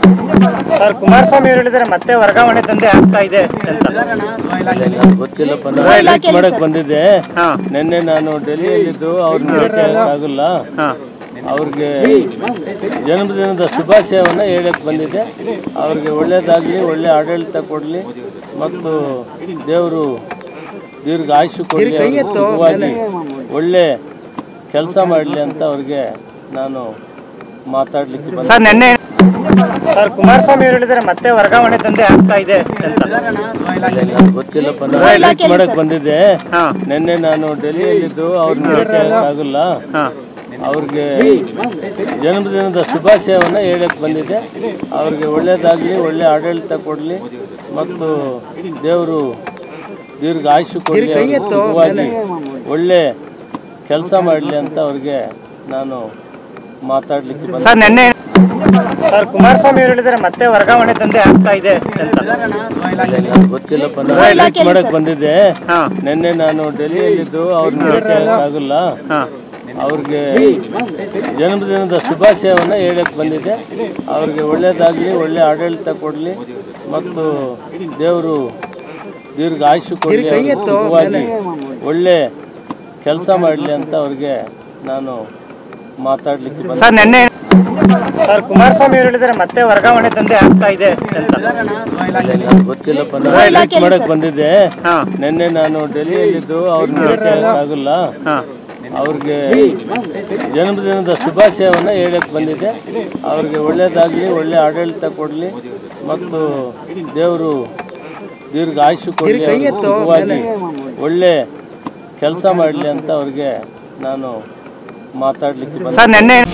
Sir Kumaraswamy ಅವರು ಹೇಳಿದರೆ ಮತ್ತೆ ವರ್ಗಾವಣೆ ದಂಧೆ ಆಗ್ತಾ ಇದೆ ಅಂತ ನನಗೆ ಗೊತ್ತಿಲ್ಲಪ್ಪ ನಾನು ಮೀಟ್ ಮಾಡಕ್ ಬಂದಿದ್ದೆ ಹಾ ನಿನ್ನೆ ನಾನು ಡೆಲ್ಲಿಯಲ್ಲಿದ್ದು ಅವ್ರನ್ನ ಭೇಟಿ ಆಗಲ್ಲ ಹಾ ಅವ್ರಿಗೆ ಜನ್ಮದಿನದ ಶುಭಾಶಯವನ್ನ ಹೇಳಕ್ ಬಂದಿದ್ದೆ ಅವ್ರಿಗೆ ಒಳ್ಳೇದಾಗ್ಲಿ ಒಳ್ಳೆ ಆಡಳಿತ ಕೊಡ್ಲಿ ಮತ್ತು ದೇವರು ದೀರ್ಘ ಆಯುಷ್ ಕೊಡಲಿ ಅವ್ರಿಗೆ ಸುಖವಾಗಿ ಒಳ್ಳೆ ಕೆಲಸ ಮಾಡಲಿ ಅಂತ ಅವ್ರಿಗೆ ನಾನು ಮಾತಾಡ್ಲಿಕ್ಕೆ ಬಂದೆ. ಸರ್ ನಿನ್ನೆ ಸರ್ ಕುಮಾರಸ್ವಾಮಿ ಅವರು ಹೇಳಿದರೆ ಮತ್ತೆ ವರ್ಗಾವಣೆ ದಂಧೆ ಆಗ್ತಾ ಇದೆ ಅಂತ ನನಗೆ ಗೊತ್ತಿಲ್ಲಪ್ಪ ನಾನು ಮೀಟ್ ಮಾಡಕ್ ಬಂದಿದ್ದೆ ಹಾ ನಿನ್ನೆ ನಾನು ಡೆಲ್ಲಿಯಲ್ಲಿದ್ದು ಅವ್ರನ್ನ ಭೇಟಿ ಆಗಲ್ಲ ಹಾ ಅವ್ರಿಗೆ ಜನ್ಮದಿನದ ಶುಭಾಶಯವನ್ನ ಹೇಳಕ್ ಬಂದಿದ್ದೆ ಅವ್ರಿಗೆ ಒಳ್ಳೇದಾಗ್ಲಿ ಒಳ್ಳೆ ಆಡಳಿತ ಕೊಡ್ಲಿ ಮತ್ತು ದೇವರು ದೀರ್ಘ ಆಯುಷ್ ಕೊಡಲಿ ಅವ್ರಿಗೆ ಸುಖವಾಗಿ ಒಳ್ಳೆ ಕೆಲಸ ಮಾಡಲಿ ಅಂತ ಅವ್ರಿಗೆ ನಾನು ಮಾತಾಡ್ಲಿಕ್ಕೆ ಬಂದೆ. ಸರ್ ನಿನ್ನೆ ಸರ್ ಕುಮಾರಸ್ವಾಮಿ ಅವರು ಹೇಳಿದರೆ ಮತ್ತೆ ವರ್ಗಾವಣೆ ದಂಧೆ ಆಗ್ತಾ ಇದೆ ಅಂತ ನನಗೆ ಗೊತ್ತಿಲ್ಲಪ್ಪ ನಾನು ಮೀಟ್ ಮಾಡಕ್ ಬಂದಿದ್ದೆ ಹಾ ನಿನ್ನೆ ನಾನು ಡೆಲ್ಲಿಯಲ್ಲಿದ್ದು ಅವ್ರನ್ನ ಭೇಟಿ ಆಗಲ್ಲ ಹಾ ಅವ್ರಿಗೆ ಜನ್ಮದಿನದ ಶುಭಾಶಯವನ್ನ ಹೇಳಕ್ ಬಂದಿದ್ದೆ ಅವ್ರಿಗೆ ಒಳ್ಳೇದಾಗ್ಲಿ ಒಳ್ಳೆ ಆಡಳಿತ ಕೊಡ್ಲಿ ಮತ್ತು ದೇವರು ದೀರ್ಘ ಆಯುಷ್ ಕೊಡಲಿ ಅವ್ರಿಗೆ ಸುಖವಾಗಿ ಒಳ್ಳೆ ಕೆಲಸ ಮಾಡಲಿ ಅಂತ ಅವ್ರಿಗೆ ನಾನು ಮಾತಾಡ್ಲಿಕ್ಕೆ ಬಂದೆ. ಸರ್ ನಿನ್ನೆ ಸರ್ ಕುಮಾರಸ್ವಾಮಿ ಅವರು ಹೇಳಿದರೆ ಮತ್ತೆ ವರ್ಗಾವಣೆ ದಂಧೆ ಆಗ್ತಾ ಇದೆ ಅಂತ ನನಗೆ ಗೊತ್ತಿಲ್ಲಪ್ಪ ನಾನು ಮೀಟ್ ಮಾಡಕ್ ಬಂದಿದ್ದೆ ಹಾ ನಿನ್ನೆ ನಾನು ಡೆಲ್ಲಿಯಲ್ಲಿದ್ದು ಅವ್ರನ್ನ ಭೇಟಿ ಆಗಲ್ಲ ಹಾ ಅವ್ರಿಗೆ ಜನ್ಮದಿನದ ಶುಭಾಶಯವನ್ನ ಹೇಳಕ್ ಬಂದಿದ್ದೆ ಅವ್ರಿಗೆ ಒಳ್ಳೇದಾಗ್ಲಿ ಒಳ್ಳೆ ಆಡಳಿತ ಕೊಡ್ಲಿ ಮತ್ತು ದೇವರು ದೀರ್ಘ ಆಯುಷ್ ಕೊಡಲಿ ಅವ್ರಿಗೆ ಸುಖವಾಗಿ ಒಳ್ಳೆ ಕೆಲಸ ಮಾಡಲಿ ಅಂತ ಅವ್ರಿಗೆ ನಾನು ಮಾತಾಡ್ಲಿಕ್ಕೆ ಬಂದೆ. ಸರ್ ನಿನ್ನೆ